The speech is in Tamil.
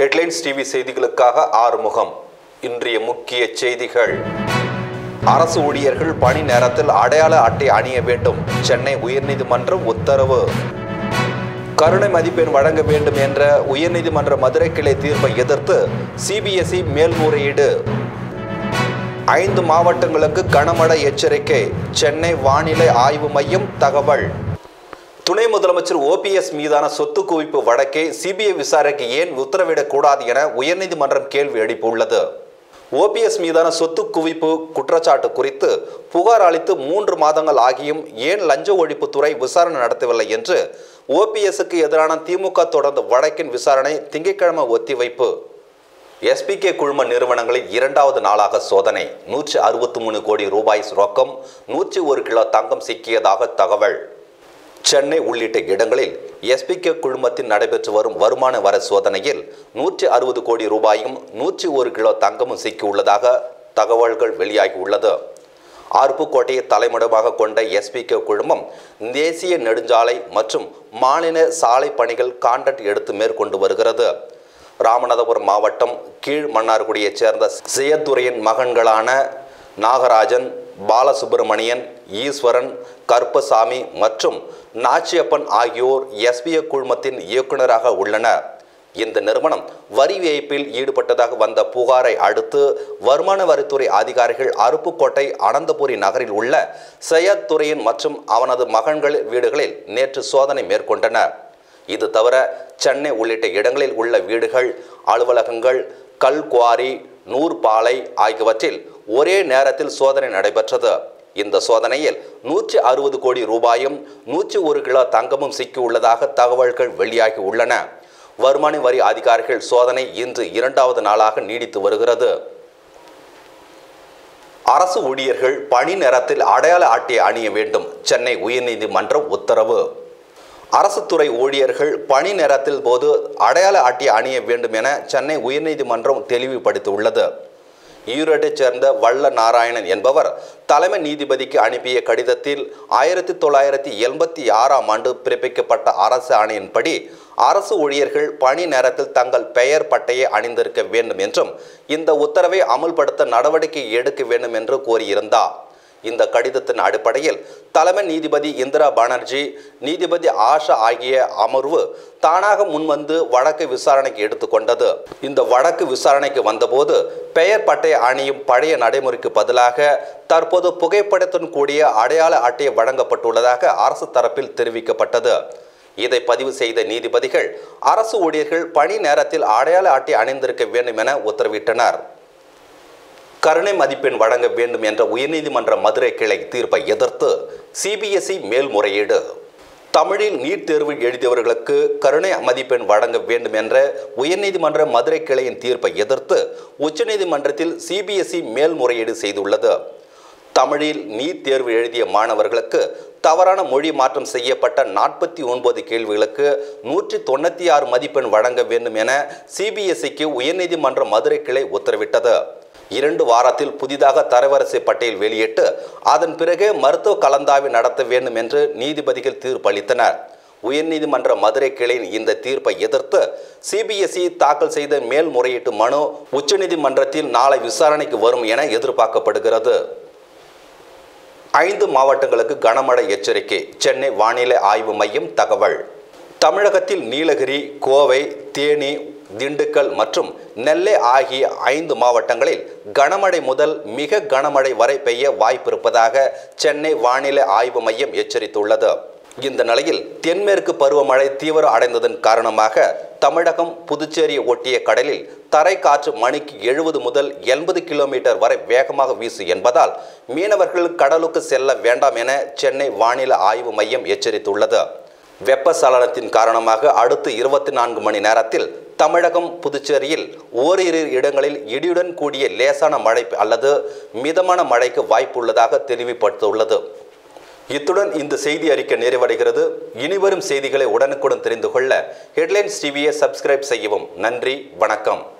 ஹெட்லைன்ஸ் டிவி செய்திகளுக்காக ஆறுமுகம் இன்றைய முக்கிய செய்திகள் அரசு ஊழியர்கள் பணி நேரத்தில் அடையாள அட்டை அணிய வேண்டும் சென்னை உயர்நீதிமன்றம் உத்தரவு கருணை மதிப்பெண் வழங்க வேண்டும் என்ற உயர்நீதிமன்ற மதுரை கிளை தீர்ப்பை எதிர்த்து சிபிஎஸ்இ மேல்முறையீடு ஐந்து மாவட்டங்களுக்கு கனமழை எச்சரிக்கை சென்னை வானிலை ஆய்வு மையம் தகவல் துணை முதலமைச்சர் ஓபிஎஸ் மீதான சொத்து குவிப்பு வழக்கை சிபிஐ விசாரணைக்கு ஏன் உத்தரவிடக்கூடாது என உயர்நீதிமன்றம் கேள்வி எழுப்பியுள்ளது ஓபிஎஸ் மீதான சொத்து குவிப்பு குற்றச்சாட்டு குறித்து புகார் அளித்து மூன்று மாதங்கள் ஆகியும் ஏன் லஞ்ச ஒழிப்புத்துறை விசாரணை நடத்தவில்லை என்று ஓபிஎஸ்க்கு எதிரான திமுக தொடர்ந்த வழக்கின் விசாரணை திங்கட்கிழமை ஒத்திவைப்பு எஸ்பிகே குழும நிறுவனங்களில் இரண்டாவது நாளாக சோதனை நூற்றி அறுபத்தி மூணு கோடி ரூபாய் ரொக்கம் நூற்றி ஒரு கிலோ தங்கம் சிக்கியதாக தகவல் சென்னை உள்ளிட்ட இடங்களில் எஸ்பிகே குழுமத்தில் நடைபெற்று வரும் வருமான வர சோதனையில் நூற்றி அறுபது கோடி ரூபாயும் நூற்றி ஒரு கிலோ தங்கமும் சிக்கியுள்ளதாக தகவல்கள் வெளியாகியுள்ளது அருப்புக்கோட்டையை தலைமையிடமாக கொண்ட எஸ்பிகே குழுமம் தேசிய நெடுஞ்சாலை மற்றும் மாநில சாலை பணிகள் கான்ட்ராக்ட் எடுத்து மேற்கொண்டு வருகிறது ராமநாதபுரம் மாவட்டம் கீழ் மன்னார்குடியைச் சேர்ந்த செய்யத்துறையின் மகன்களான நாகராஜன் பாலசுப்பிரமணியன் ஈஸ்வரன் கருப்பசாமி மற்றும் நாச்சியப்பன் ஆகியோர் எஸ்பிஐ குழுமத்தின் இயக்குநராக உள்ளனர் இந்த நிறுவனம் வரி ஏய்ப்பில் ஈடுபட்டதாக வந்த புகாரை அடுத்து வருமான வரித்துறை அதிகாரிகள் அருப்புக்கோட்டை அனந்தபுரி நகரில் உள்ள சையத் துறையின் மற்றும் அவனது மகன்கள் வீடுகளில் நேற்று சோதனை மேற்கொண்டனர் இது தவிர சென்னை உள்ளிட்ட இடங்களில் உள்ள வீடுகள் அலுவலகங்கள் கல்குவாரி நூற்பாலை ஆகியவற்றில் ஒரே நேரத்தில் சோதனை நடைபெற்றது இந்த சோதனையில் நூற்றி அறுபது கோடி ரூபாயும் நூற்றி ஒரு கிலோ தங்கமும் சிக்கியுள்ளதாக தகவல்கள் வெளியாகி உள்ளன வருமான வரி அதிகாரிகள் சோதனை இன்று இரண்டாவது நாளாக நீடித்து வருகிறது அரசு ஊழியர்கள் பணி நேரத்தில் அடையாள அட்டை அணிய வேண்டும் சென்னை உயர்நீதிமன்றம் உத்தரவு அரசு துறை ஊழியர்கள் பணி நேரத்தில் போது அடையாள அட்டை அணிய வேண்டும் என சென்னை உயர்நீதிமன்றம் தெளிவுபடுத்தியுள்ளது ஈரோட்டைச் சேர்ந்த வல்ல நாராயணன் என்பவர் தலைமை நீதிபதிக்கு அனுப்பிய கடிதத்தில் ஆயிரத்தி தொள்ளாயிரத்தி எண்பத்தி ஆறாம் ஆண்டு பிறப்பிக்கப்பட்ட அரசு ஆணையின்படி அரசு ஊழியர்கள் பணி நேரத்தில் தங்கள் பெயர் பட்டையை அணிந்திருக்க வேண்டும் என்றும் இந்த உத்தரவை அமுல்படுத்த நடவடிக்கை எடுக்க வேண்டும் என்று கோரியிருந்தார் இந்த கடிதத்தின் அடிப்படையில் தலைமை நீதிபதி இந்திரா பானர்ஜி நீதிபதி ஆஷா ஆகிய அமர்வு தானாக முன்வந்து வழக்கு விசாரணைக்கு எடுத்துக்கொண்டது இந்த வழக்கு விசாரணைக்கு வந்தபோது பெயர் பட்டை அணியும் பழைய நடைமுறைக்கு பதிலாக தற்போது புகைப்படத்துடன் கூடிய அடையாள அட்டை வழங்கப்பட்டுள்ளதாக அரசு தரப்பில் தெரிவிக்கப்பட்டது இதை பதிவு செய்த நீதிபதிகள் அரசு ஊழியர்கள் பணி நேரத்தில் அடையாள அட்டை அணிந்திருக்க வேண்டும் என உத்தரவிட்டனர் கருணை மதிப்பெண் வழங்க வேண்டும் என்ற உயர்நீதிமன்ற மதுரை கிளை தீர்ப்பை எதிர்த்து சிபிஎஸ்இ மேல்முறையீடு தமிழில் நீட் தேர்வு எழுதியவர்களுக்கு கருணை மதிப்பெண் வழங்க வேண்டும் என்ற உயர்நீதிமன்ற மதுரை கிளையின் தீர்ப்பை எதிர்த்து உச்சநீதிமன்றத்தில் சிபிஎஸ்இ மேல்முறையீடு செய்துள்ளது தமிழில் நீட் தேர்வு எழுதிய மாணவர்களுக்கு தவறான மொழி மாற்றம் செய்யப்பட்ட நாற்பத்தி ஒன்பது கேள்விகளுக்கு நூற்றி தொண்ணூற்றி ஆறு மதிப்பெண் வழங்க வேண்டும் என சிபிஎஸ்இக்கு உயர்நீதிமன்ற மதுரை கிளை உத்தரவிட்டது இரண்டு வாரத்தில் புதிதாக தரவரிசை பட்டியல் வெளியிட்டு அதன் பிறகு மருத்துவ கலந்தாய்வு நடத்த வேண்டும் என்று நீதிபதிகள் தீர்ப்பளித்தனர் உயர்நீதிமன்ற மதுரை கிளையின் இந்த தீர்ப்பை எதிர்த்து சிபிஎஸ்இ தாக்கல் செய்த மேல்முறையீட்டு மனு உச்சநீதிமன்றத்தில் நாளை விசாரணைக்கு வரும் என எதிர்பார்க்கப்படுகிறது ஐந்து மாவட்டங்களுக்கு கனமழை எச்சரிக்கை சென்னை வானிலை ஆய்வு மையம் தகவல் தமிழகத்தில் நீலகிரி கோவை தேனி திண்டுக்கல் மற்றும் நெல்லை ஆகிய ஐந்து மாவட்டங்களில் கனமழை முதல் மிக கனமழை வரை பெய்ய வாய்ப்பிருப்பதாக சென்னை வானிலை ஆய்வு மையம் எச்சரித்துள்ளது இந்த நிலையில் தென்மேற்கு பருவமழை தீவிரம் அடைந்ததன் காரணமாக தமிழகம் புதுச்சேரியை ஒட்டிய கடலில் தரை காற்று மணிக்கு எழுபது முதல் எண்பது கிலோமீட்டர் வரை வேகமாக வீசு என்பதால் மீனவர்கள் கடலுக்கு செல்ல வேண்டாம் என சென்னை வானிலை ஆய்வு மையம் எச்சரித்துள்ளது வெப்பசலனத்தின் காரணமாக அடுத்த இருபத்தி நான்கு மணி நேரத்தில் தமிழகம் புதுச்சேரியில் ஓரிரு இடங்களில் இடியுடன் கூடிய லேசான மழை அல்லது மிதமான மழைக்கு வாய்ப்புள்ளதாக தெரிவிக்கப்பட்டுள்ளது இத்துடன் இந்த செய்தி அறிக்கை நிறைவடைகிறது இனிவரும் செய்திகளை உடனுக்குடன் தெரிந்து கொள்ள ஹெட்லைன்ஸ் டிவியை சப்ஸ்கிரைப் செய்யவும் நன்றி வணக்கம்